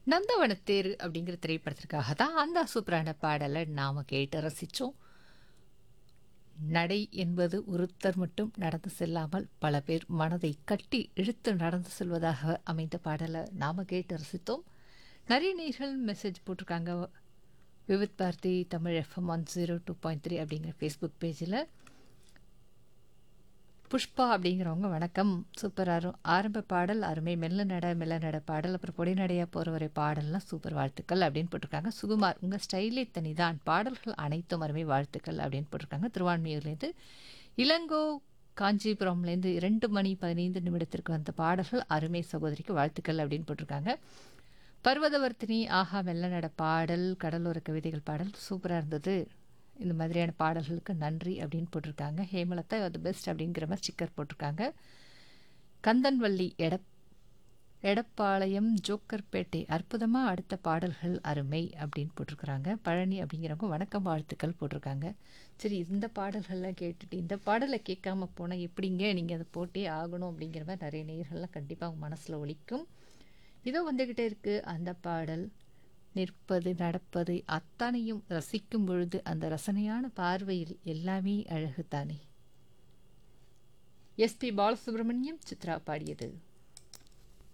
நந்தவனத்தேர் அப்படிங்கிற திரைப்படத்திற்காக தான் அந்த சூப்பரான பாடலை நாம் கேட்டு ரசித்தோம் நடை என்பது ஒருத்தர் மட்டும் நடந்து செல்லாமல் பல பேர் மனதை கட்டி இழுத்து நடந்து செல்வதாக அமைந்த பாடலை நாம் கேட்டு ரசித்தோம் நிறைய நேர்கள் மெசேஜ் போட்டிருக்காங்க Vividh Bharati Tamil FM one zero two point three அப்படிங்கிற ஃபேஸ்புக் பேஜில் புஷ்பா அப்படிங்கிறவங்க வணக்கம் சூப்பராக ஆரம்ப பாடல் அருமை மெல்ல நட மெல்ல நட பாடல் அப்புறம் பொடி நடையாக போகிற வரை பாடல்லாம் சூப்பர் வாழ்த்துக்கள் அப்படின்னு போட்டிருக்காங்க சுகுமார் உங்கள் ஸ்டைலே தனிதான் பாடல்கள் அனைத்தும் அருமை வாழ்த்துக்கள் அப்படின்னு போட்டிருக்காங்க திருவான்மையூர்லேருந்து இளங்கோ காஞ்சிபுரம்லேருந்து இரண்டு மணி பதினைந்து நிமிடத்திற்கு வந்த பாடல்கள் அருமை சகோதரிக்கு வாழ்த்துக்கள் அப்படின்னு போட்டிருக்காங்க பர்வதவர்த்தினி ஆஹா மெல்ல நட பாடல் கடலோர கவிதைகள் பாடல் சூப்பராக இருந்தது இந்த மாதிரியான பாடல்களுக்கு நன்றி அப்படின்னு போட்டிருக்காங்க ஹேமலதா அது பெஸ்ட் அப்படிங்கிற மாதிரி ஸ்டிக்கர் போட்டிருக்காங்க கந்தன்வள்ளி எட எடப்பாளையம் ஜோக்கர்பேட்டை அற்புதமாக அடுத்த பாடல்கள் அருமை அப்படின்னு போட்டிருக்கிறாங்க பழனி அப்படிங்கிறவங்க வணக்கம் வாழ்த்துக்கள் போட்டிருக்காங்க சரி இந்த பாடல்கள்லாம் கேட்டுட்டு இந்த பாடலை கேட்காம போனால் எப்படிங்க நீங்கள் அதை போட்டே ஆகணும் அப்படிங்கிற மாதிரி நிறைய நேர்கள்லாம் கண்டிப்பாக அவங்க மனசில் ஒழிக்கும் இதோ வந்துக்கிட்டே இருக்குது அந்த பாடல் நிற்பது நடப்பது அத்தனையும் ரசிக்கும் பொழுது அந்த ரசனையான பார்வையில் எல்லாமே அழகுதானே எஸ்பி பாலசுப்ரமணியம் சித்ரா பாடியது